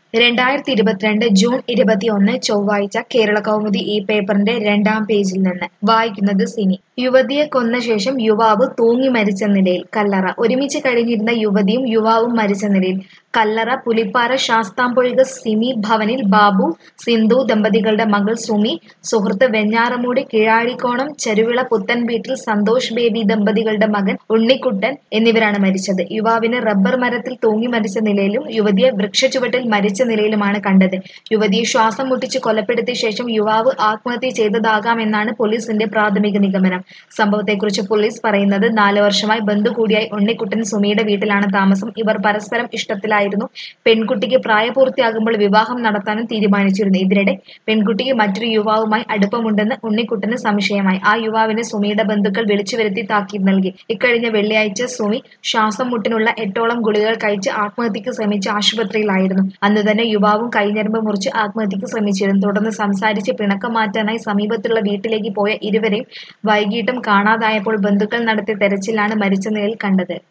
രണ്ടായിരത്തി ഇരുപത്തിരണ്ട് ജൂൺ ഇരുപത്തിയൊന്ന് ചൊവ്വാഴ്ച കേരള കൗമുദി ഈ പേപ്പറിന്റെ രണ്ടാം പേജിൽ നിന്ന് വായിക്കുന്നത് സിനി യുവതിയെ കൊന്ന ശേഷം യുവാവ് തൂങ്ങി മരിച്ച നിലയിൽ കല്ലറ ഒരുമിച്ച് കഴിഞ്ഞിരുന്ന യുവതിയും യുവാവും മരിച്ച നിലയിൽ കല്ലറ പുലിപ്പാറ ശാസ്താംപൊഴിക സിമി ഭവനിൽ ബാബു സിന്ധു ദമ്പതികളുടെ മകൾ സുമി സുഹൃത്ത് വെഞ്ഞാറമൂടി കിഴാഴിക്കോണം ചെരുവിള പുത്തൻ വീട്ടിൽ സന്തോഷ് ബേബി ദമ്പതികളുടെ മകൻ ഉണ്ണിക്കുട്ടൻ എന്നിവരാണ് മരിച്ചത് യുവാവിനെ റബ്ബർ മരത്തിൽ തൂങ്ങി മരിച്ച നിലയിലും യുവതിയെ വൃക്ഷച്ചുവട്ടിൽ മരിച്ച നിലയിലുമാണ് കണ്ടത് യുവതിയെ ശ്വാസം മുട്ടിച്ച് കൊലപ്പെടുത്തിയ ശേഷം യുവാവ് ആത്മഹത്യ ചെയ്തതാകാമെന്നാണ് പോലീസിന്റെ പ്രാഥമിക നിഗമനം സംഭവത്തെക്കുറിച്ച് പോലീസ് പറയുന്നത് നാല് വർഷമായി ബന്ധു കൂടിയായി ഉണ്ണിക്കുട്ടൻ സുമിയുടെ വീട്ടിലാണ് താമസം ഇവർ പരസ്പരം ഇഷ്ടത്തിലായിരുന്നു പെൺകുട്ടിക്ക് പ്രായപൂർത്തിയാകുമ്പോൾ വിവാഹം നടത്താനും തീരുമാനിച്ചിരുന്നു ഇതിനിടെ പെൺകുട്ടിക്ക് മറ്റൊരു യുവാവുമായി അടുപ്പമുണ്ടെന്ന് ഉണ്ണിക്കുട്ടന് സംശയമായി ആ യുവാവിനെ സുമിയുടെ ബന്ധുക്കൾ വിളിച്ചു വരുത്തി താക്കീത് നൽകി ഇക്കഴിഞ്ഞ വെള്ളിയാഴ്ച സുമി ശ്വാസം മുട്ടിനുള്ള എട്ടോളം ഗുളികകൾ കഴിച്ച് ആത്മഹത്യക്ക് ശ്രമിച്ച് ആശുപത്രിയിലായിരുന്നു അന്ന് തന്നെ യുവാവും കൈഞ്ഞരമ്പ് മുറിച്ച് ആത്മഹത്യക്ക് ശ്രമിച്ചിരുന്നു തുടർന്ന് സംസാരിച്ച് പിണക്കം മാറ്റാനായി സമീപത്തുള്ള വീട്ടിലേക്ക് പോയ ഇരുവരെയും വൈകിട്ടും കാണാതായപ്പോൾ ബന്ധുക്കൾ നടത്തിയ തെരച്ചിലാണ് മരിച്ച നിലയിൽ കണ്ടത്